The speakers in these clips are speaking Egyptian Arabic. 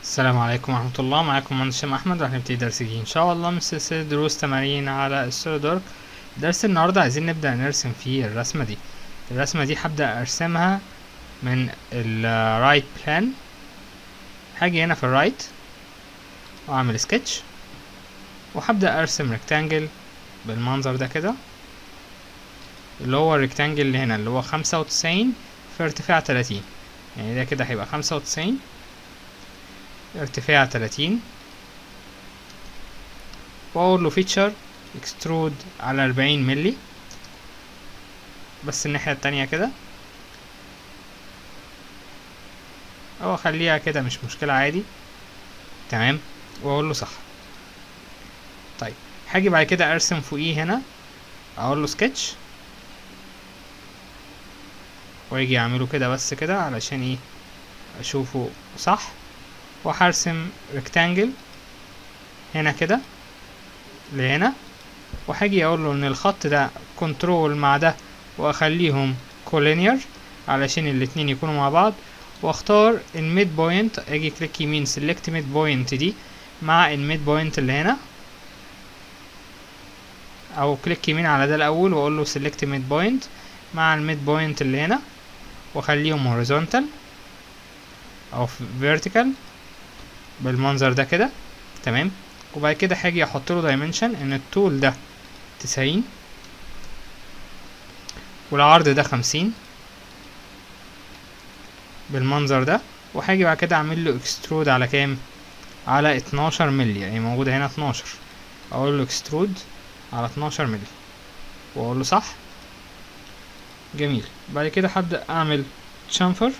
السلام عليكم ورحمة الله معاكم مهندس هشام أحمد راح نبتدي درس جديد إن شاء الله من سلسلة دروس تمارين على السوليدورك درس النهاردة عايزين نبدأ نرسم فيه الرسمة دي الرسمة دي هبدأ أرسمها من الرايت بلان هاجي هنا في الرايت وأعمل سكتش وهبدأ أرسم ريكتانجل بالمنظر ده كده اللي هو الريكتانجل اللي هنا اللي هو خمسة وتسعين في ارتفاع تلاتين يعني ده كده هيبقى خمسة وتسعين ارتفاع تلاتين واقول له فيتشر اكسترود على اربعين ملي بس الناحية التانية كده او اخليها كده مش مشكلة عادي تمام واقول له صح طيب هاجي بعد كده ارسم فوقيه هنا اقول له سكتش واجي اعمله كده بس كده علشان ايه اشوفه صح وهرسم ريكتانجل هنا كده لهنا وهاجي اقول له ان الخط ده كنترول مع ده واخليهم كولينير علشان الاتنين يكونوا مع بعض واختار الميد بوينت اجي كليك يمين سيلكت ميد بوينت دي مع الميد بوينت اللي هنا او كليك يمين على ده الاول واقول له سيلكت ميد بوينت مع الميد بوينت اللي هنا واخليهم هوريزونتال او فيرتيكال بالمنظر ده كده تمام وبعد كده هاجي احط له دايمنشن ان الطول ده تسعين والعرض ده خمسين بالمنظر ده وهاجي بعد كده اعمل له اكسترود على كام على اتناشر مللي يعني موجودة هنا اتناشر اقول له اكسترود على اتناشر مللي واقول له صح جميل بعد كده هبدأ اعمل شامفر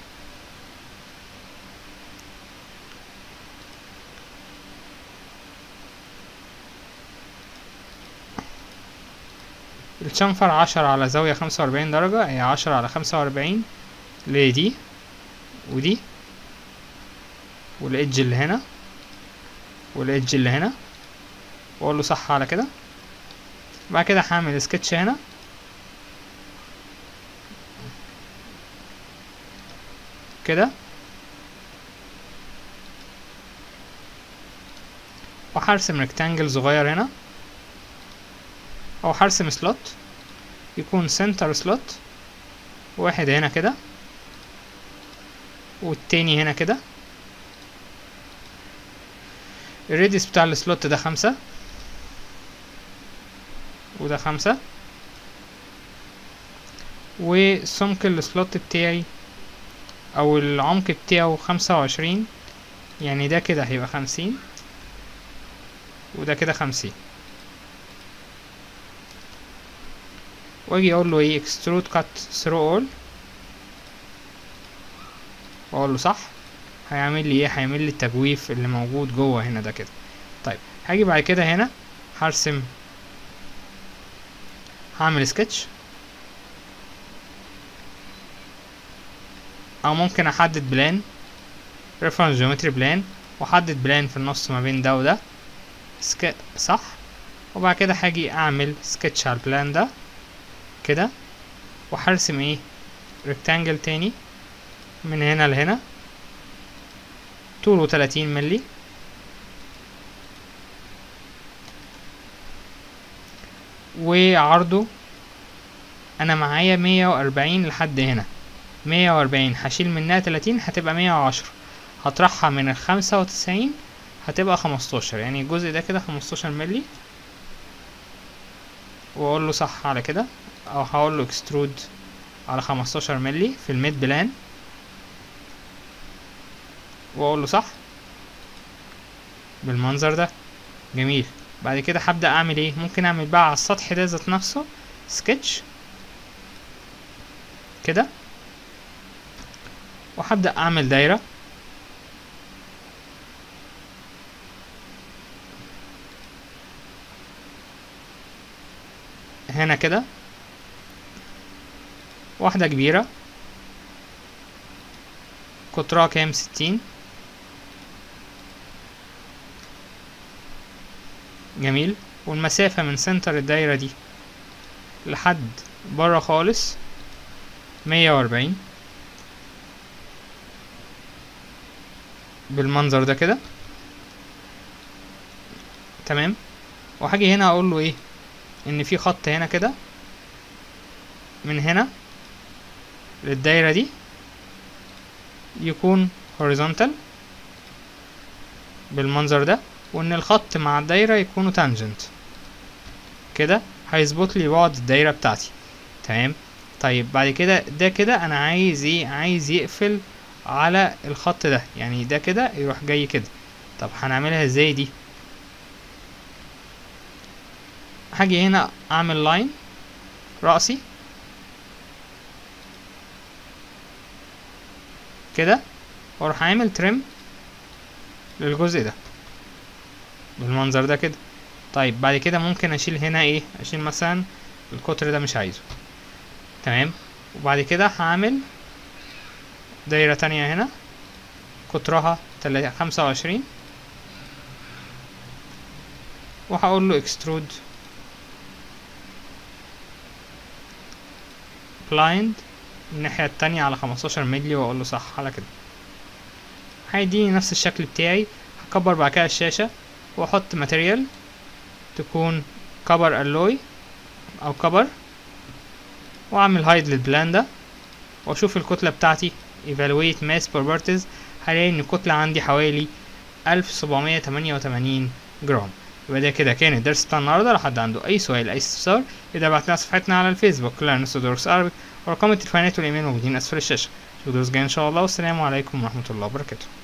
الشنفر عشرة على زاوية خمسة وأربعين درجة هي عشرة على خمسة وأربعين لدي ودي والإدج اللي هنا والإدج اللي هنا وأقول له صح على كده بعد كده هعمل سكتش هنا كده وهرسم ريكتانجل صغير هنا او هرسم سلوت يكون سنتر سلوت واحد هنا كده والتاني هنا كده الريديوس بتاع السلوت ده خمسة وده خمسة وسمك السلوت بتاعي او العمق بتاعه خمسة وعشرين يعني ده كده هيبقى خمسين وده كده خمسين واجي اقول له ايه extrude cut through all واقول له صح هيعمل لي ايه هيعمل لي التجويف اللي موجود جوه هنا ده كده طيب هاجي بعد كده هنا هرسم هعمل سكتش او ممكن احدد بلان reference geometry بلان واحدد بلان في النص ما بين ده وده سك... صح وبعد كده هاجي اعمل سكتش على البلان ده كده وهرسم ايه ريكتانجل تاني من هنا لهنا طوله تلاتين ملي وعرضه انا معايا مية واربعين لحد هنا مية واربعين هشيل منها تلاتين هتبقى مية وعشرة هطرحها من الخمسة وتسعين هتبقى خمستاشر يعني الجزء ده كده خمستاشر ملي واقول له صح على كده او هقول له اكسترود على خمستاشر ملي في الميد بلان واقول له صح بالمنظر ده جميل بعد كده هبدأ اعمل ايه ممكن اعمل بقى على السطح ده ذات نفسه سكتش كده وهبدأ اعمل دايرة هنا كده واحدة كبيرة قطرها كام ستين جميل والمسافة من سنتر الدايرة دي لحد برا خالص مية وأربعين بالمنظر ده كده تمام وهاجي هنا اقول له ايه ان في خط هنا كده من هنا للدايرة دي يكون horizontal بالمنظر ده وان الخط مع الدايرة يكونوا tangent كده هيظبط لي بعد الدايرة بتاعتي تمام طيب بعد كده ده كده انا عايز ايه عايز يقفل على الخط ده يعني ده كده يروح جاي كده طب هنعملها ازاي دي هاجي هنا اعمل لاين رأسي كده واروح عامل ترم للجزء ده بالمنظر ده كده طيب بعد كده ممكن اشيل هنا ايه اشيل مثلا القطر ده مش عايزه تمام وبعد كده هعمل دايرة تانية هنا قطرها خمسة وعشرين وهقول له extrude blind الناحية التانية على خمستاشر مللي واقول له صح على كده هيديني نفس الشكل بتاعي هكبر بعد كده الشاشة واحط ماتيريال تكون كبر الوي او كبر واعمل هايد للبلان ده واشوف الكتلة بتاعتي evaluate mass properties هلاقي ان الكتلة عندي حوالي الف سبعمية تمانية وتمانين جرام يبقى ده كده كان الدرس بتاع النهارده لو حد عنده اي سؤال اي استفسار يقدر يبعتلنا على صفحتنا على الفيسبوك لانس دورس عربي ورقم التليفونات والايميل موجودين اسفل الشاشه اشوفكم الدرس الجاي ان شاء الله والسلام عليكم ورحمه الله وبركاته